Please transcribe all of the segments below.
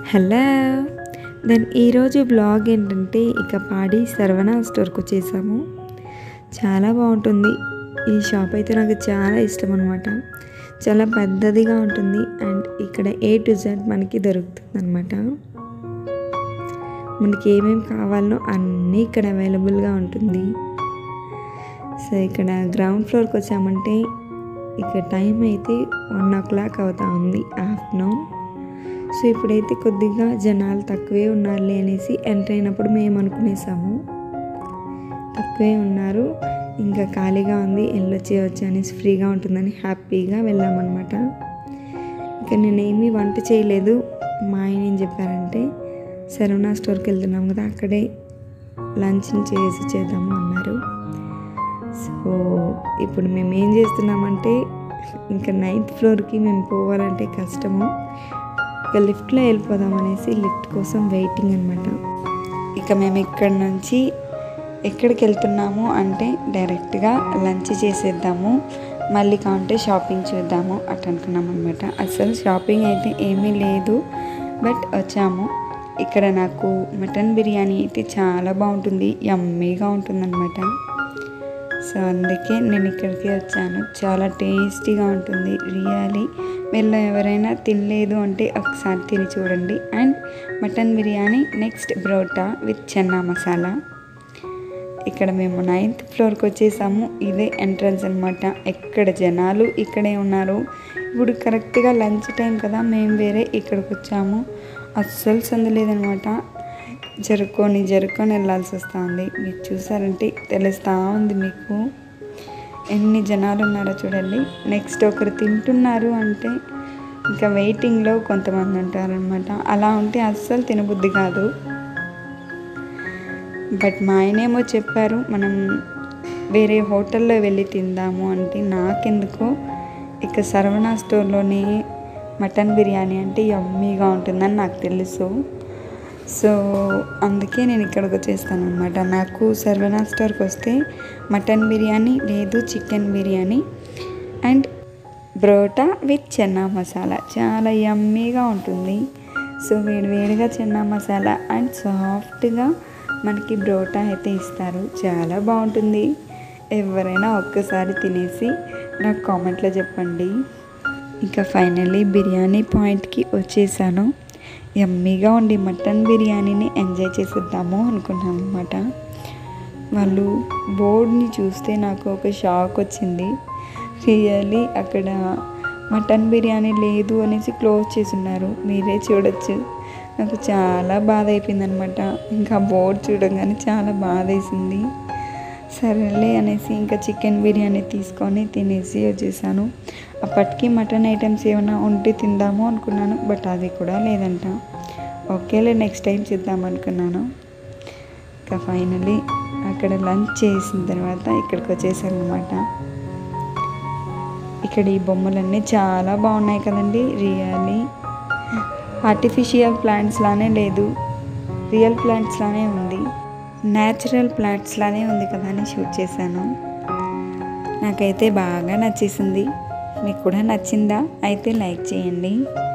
hello then ఈరోజు blog ఏంటంటే ఇక పాడి సర్వనా స్టోర్కి వచ్చేసాము చాలా బాగుంటుంది ఈ షాప్ అయితే నాకు చాలా ఇష్టం అనమాట చాలా పెద్దదిగా ఉంటుంది అండ్ ఇక్కడ ఏ టు జెడ్ మనకి దొరుకుతుంది అనమాట మనకి ఏమేమి కావాలనో అన్నీ ఇక్కడ అవైలబుల్గా ఉంటుంది సో ఇక్కడ గ్రౌండ్ ఫ్లోర్కి వచ్చామంటే ఇక టైం అయితే వన్ ఓ క్లాక్ అవుతా ఉంది ఆఫ్టర్నూన్ సో ఇప్పుడైతే కొద్దిగా జనాలు తక్కువే ఉన్నారులే అనేసి ఎంటర్ అయినప్పుడు మేము అనుకునేసాము తక్కువే ఉన్నారు ఇంకా ఖాళీగా ఉంది వెళ్ళొచ్చేయచ్చు అనేసి ఫ్రీగా ఉంటుందని హ్యాపీగా వెళ్ళామన్నమాట ఇక నేనేమీ వంట చేయలేదు మా ఆయన ఏం చెప్పారంటే సరవణా స్టోర్కి వెళ్తున్నాం కదా అక్కడే లంచ్ని చేసి చేద్దాము అన్నారు సో ఇప్పుడు మేము ఏం చేస్తున్నామంటే ఇంకా నైన్త్ ఫ్లోర్కి మేము పోవాలంటే కష్టము ఇక లిఫ్ట్లో వెళ్ళిపోదాం అనేసి లిఫ్ట్ కోసం వెయిటింగ్ అనమాట ఇక మేము ఇక్కడ నుంచి ఎక్కడికి వెళ్తున్నాము అంటే డైరెక్ట్గా లంచ్ చేసేద్దాము మళ్ళీ కాంటే షాపింగ్ చేద్దాము అట్ అనుకున్నాం అనమాట అసలు షాపింగ్ అయితే ఏమీ లేదు బట్ వచ్చాము ఇక్కడ నాకు మటన్ బిర్యానీ అయితే చాలా బాగుంటుంది యమ్మీగా ఉంటుందన్నమాట సో అందుకే నేను ఇక్కడికి వచ్చాను చాలా టేస్టీగా ఉంటుంది రియలీ వీళ్ళు ఎవరైనా తినలేదు అంటే ఒకసారి తిని చూడండి and mutton biryani next parotta with chana masala ఇక్కడ మేము నైన్త్ ఫ్లోర్కి వచ్చేసాము ఇదే ఎంట్రన్స్ అనమాట ఎక్కడ జనాలు ఇక్కడే ఉన్నారు ఇప్పుడు కరెక్ట్గా లంచ్ టైం కదా మేము వేరే ఇక్కడికి వచ్చాము అస్సలు సందలేదనమాట జరుక్కొని జరుక్కొని వెళ్ళాల్సి వస్తుంది మీరు చూసారంటే తెలుస్తూ ఉంది మీకు ఎన్ని జనాలు ఉన్నారో చూడండి నెక్స్ట్ ఒకరు తింటున్నారు అంటే ఇంకా వెయిటింగ్లో కొంతమంది ఉంటారనమాట అలా ఉంటే అస్సలు తినబుద్ధి కాదు బట్ మా ఆయనేమో చెప్పారు మనం వేరే హోటల్లో వెళ్ళి తిందాము అంటే నాకెందుకో ఇక సరవణా స్టోర్లోనే మటన్ బిర్యానీ అంటే యమ్మీగా ఉంటుందని నాకు తెలుసు సో అందుకే నేను ఇక్కడికి వచ్చేస్తాను అనమాట నాకు సర్వనా స్టోర్కి వస్తే మటన్ బిర్యానీ లేదు chicken biryani and parotta with chana masala చాలా యమ్మీగా ఉంటుంది సో వేడి వేడిగా చెన్నా మసాలా అండ్ సాఫ్ట్గా మనకి బ్రోటా అయితే ఇస్తారు చాలా బాగుంటుంది ఎవరైనా ఒక్కసారి తినేసి నాకు కామెంట్లో చెప్పండి ఇంకా ఫైనల్లీ బిర్యానీ పాయింట్కి వచ్చేసాను యమ్మీగా ఉండి మటన్ బిర్యానీని ఎంజాయ్ చేసేద్దాము అనుకున్నాను అనమాట వాళ్ళు బోర్డ్ని చూస్తే నాకు ఒక షాక్ వచ్చింది రియల్లీ అక్కడ మటన్ బిర్యానీ లేదు అనేసి క్లోజ్ చేసి ఉన్నారు మీరే చూడొచ్చు నాకు చాలా బాధ అయిపోయింది అనమాట ఇంకా బోర్డు చూడగానే చాలా బాధ వేసింది సరేలే అనేసి ఇంకా చికెన్ బిర్యానీ తీసుకొని తినేసి వచ్చేసాను అప్పటికి మటన్ ఐటమ్స్ ఏమైనా ఉంటే తిందాము అనుకున్నాను బట్ అది కూడా లేదంట ఓకేలే నెక్స్ట్ టైం చేద్దాం అనుకున్నాను ఇంకా ఫైనలీ అక్కడ లంచ్ చేసిన తర్వాత ఇక్కడికి వచ్చేసాను అనమాట ఇక్కడ ఈ బొమ్మలన్నీ చాలా బాగున్నాయి కదండి రియల్లీ ఆర్టిఫిషియల్ ప్లాంట్స్ లానే లేదు రియల్ ప్లాంట్స్ లానే ఉంది న్యాచురల్ ప్లాంట్స్ లానే ఉంది కదా అని షూట్ చేశాను నాకైతే బాగా నచ్చేసింది మీకు కూడా నచ్చిందా అయితే లైక్ చేయండి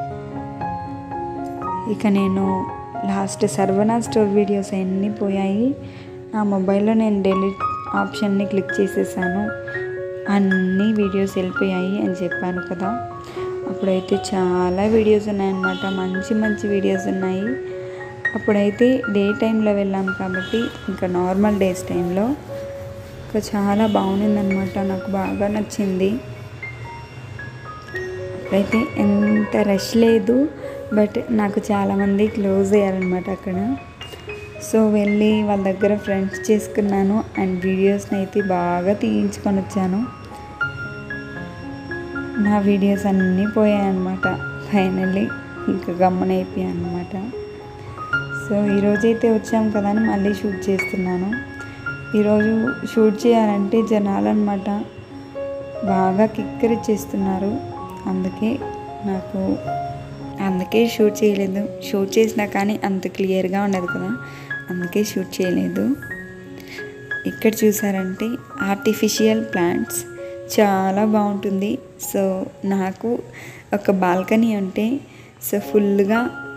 ఇక నేను లాస్ట్ సర్వనా స్టోర్ వీడియోస్ అన్నీ పోయాయి నా మొబైల్లో నేను డెలిట్ ఆప్షన్ని క్లిక్ చేసేసాను అన్ని వీడియోస్ వెళ్ళిపోయాయి అని చెప్పాను కదా అప్పుడైతే చాలా వీడియోస్ ఉన్నాయన్నమాట మంచి మంచి వీడియోస్ ఉన్నాయి అప్పుడైతే డే టైంలో వెళ్ళాం కాబట్టి ఇంకా నార్మల్ డేస్ టైంలో ఇంకా చాలా బాగుండిందనమాట నాకు బాగా నచ్చింది అప్పుడైతే ఎంత రష్ లేదు బట్ నాకు చాలామంది క్లోజ్ అయ్యారనమాట అక్కడ సో వెళ్ళి వాళ్ళ దగ్గర ఫ్రెండ్స్ చేసుకున్నాను అండ్ వీడియోస్ని అయితే బాగా తీయించుకొని వచ్చాను నా వీడియోస్ అన్నీ పోయాయన్నమాట ఫైనల్లీ ఇంకా గమ్మనైపోయాయి అనమాట సో ఈరోజైతే వచ్చాం కదా అని మళ్ళీ షూట్ చేస్తున్నాను ఈరోజు షూట్ చేయాలంటే జనాలు అనమాట బాగా కిక్కరిచ్చేస్తున్నారు అందుకే నాకు అందుకే షూట్ చేయలేదు షూట్ చేసినా కానీ అంత క్లియర్గా ఉండదు కదా అందుకే షూట్ చేయలేదు ఇక్కడ చూసారంటే ఆర్టిఫిషియల్ ప్లాంట్స్ చాలా బాగుంటుంది సో నాకు ఒక బాల్కనీ ఉంటే సో ఫుల్గా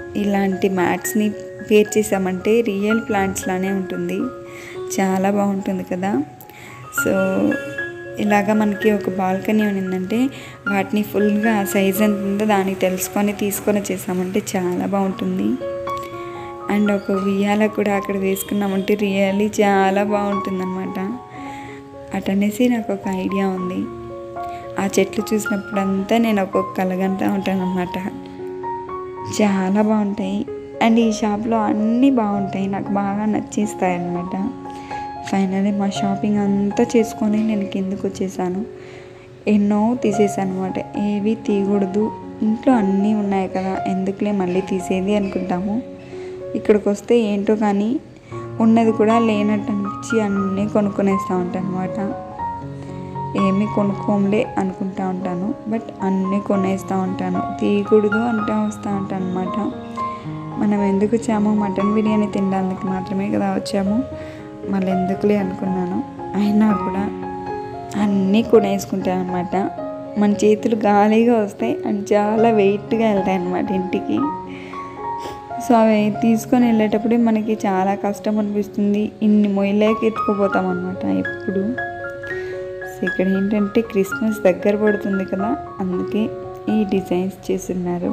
ఇలాంటి మ్యాట్స్ని పేర్ చేసామంటే రియల్ ప్లాంట్స్ లానే ఉంటుంది చాలా బాగుంటుంది కదా సో ఇలాగా మనకి ఒక బాల్కనీ ఉన్నిందంటే వాటిని ఫుల్గా సైజ్ ఎంత ఉందో దానికి తెలుసుకొని తీసుకొని చేసామంటే చాలా బాగుంటుంది అండ్ ఒక ఉయ్యాల కూడా అక్కడ వేసుకున్నామంటే రియల్లీ చాలా బాగుంటుంది అనమాట అటనేసి నాకు ఒక ఐడియా ఉంది ఆ చెట్లు చూసినప్పుడంతా నేను ఒక్కొక్క కలగంటా ఉంటాను అనమాట చాలా బాగుంటాయి అండ్ ఈ షాప్లో అన్నీ బాగుంటాయి నాకు బాగా నచ్చేస్తాయి అనమాట ఫైనల్లీ మా షాపింగ్ అంతా చేసుకొని నేను కిందకు వచ్చేసాను ఎన్నో తీసేసాను అనమాట ఏవి తీయకూడదు ఇంట్లో అన్నీ ఉన్నాయి కదా ఎందుకులే మళ్ళీ తీసేది అనుకుంటాము ఇక్కడికి వస్తే ఏంటో కానీ ఉన్నది కూడా లేనట్టు అనిపించి అన్నీ కొనుక్కొనేస్తూ ఉంటాను అనమాట ఏమీ కొనుక్కోంలే అనుకుంటా ఉంటాను బట్ అన్నీ కొనేస్తూ ఉంటాను తీయకూడదు అంటే వస్తూ ఉంటాను అనమాట మనం ఎందుకు వచ్చాము మటన్ బిర్యానీ తినడానికి మాత్రమే కదా వచ్చాము మళ్ళీ ఎందుకులే అనుకున్నాను అయినా కూడా అన్నీ కొనేసుకుంటాను అనమాట మన చేతులు గాలిగా వస్తాయి అండ్ చాలా వెయిట్గా వెళ్తాయి అనమాట ఇంటికి సో అవి తీసుకొని వెళ్ళేటప్పుడే మనకి చాలా కష్టం అనిపిస్తుంది ఇన్ని మొయ్యలేక ఎత్తుకుపోతాం అనమాట ఎప్పుడు సో ఇక్కడ ఏంటంటే క్రిస్మస్ దగ్గర పడుతుంది కదా అందుకే ఈ డిజైన్స్ చేస్తున్నారు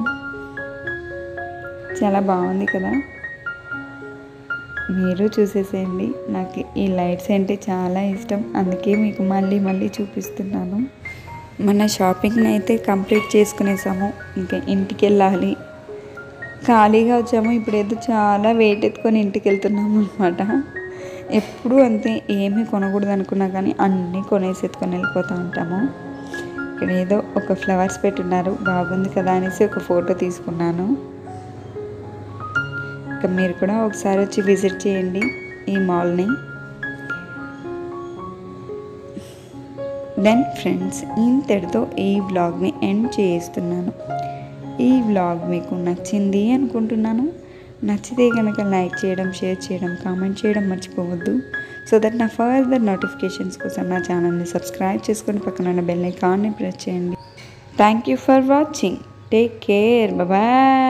చాలా బాగుంది కదా మీరు చూసేసేయండి నాకు ఈ లైట్స్ అంటే చాలా ఇష్టం అందుకే మీకు మళ్ళీ మళ్ళీ చూపిస్తున్నాను మన షాపింగ్ని అయితే కంప్లీట్ చేసుకునేసాము ఇంకా ఇంటికి వెళ్ళాలి ఖాళీగా వచ్చాము ఇప్పుడు ఏదో చాలా వెయిట్ ఎత్తుకొని ఇంటికి వెళ్తున్నాము అనమాట ఎప్పుడు అంతే ఏమీ కొనకూడదు అనుకున్నా కానీ అన్నీ కొనేసి ఎత్తుకొని వెళ్ళిపోతూ ఉంటాము ఇక్కడ ఏదో ఒక ఫ్లవర్స్ పెట్టున్నారు బాగుంది కదా అనేసి ఒక ఫోటో తీసుకున్నాను ఇక మీరు కూడా ఒకసారి వచ్చి విజిట్ చేయండి ఈ మాల్ని దెన్ ఫ్రెండ్స్ ఇంతటితో ఈ వ్లాగ్ని ఎండ్ చేస్తున్నాను ఈ వ్లాగ్ మీకు నచ్చింది అనుకుంటున్నాను నచ్చితే కనుక లైక్ చేయడం షేర్ చేయడం కామెంట్ చేయడం మర్చిపోవద్దు సో దట్ నా ఫర్దర్ నోటిఫికేషన్స్ కోసం నా ఛానల్ని సబ్స్క్రైబ్ చేసుకొని పక్కన ఉన్న బెల్ ఐకాన్ని ప్రెస్ చేయండి thank you for watching take care bye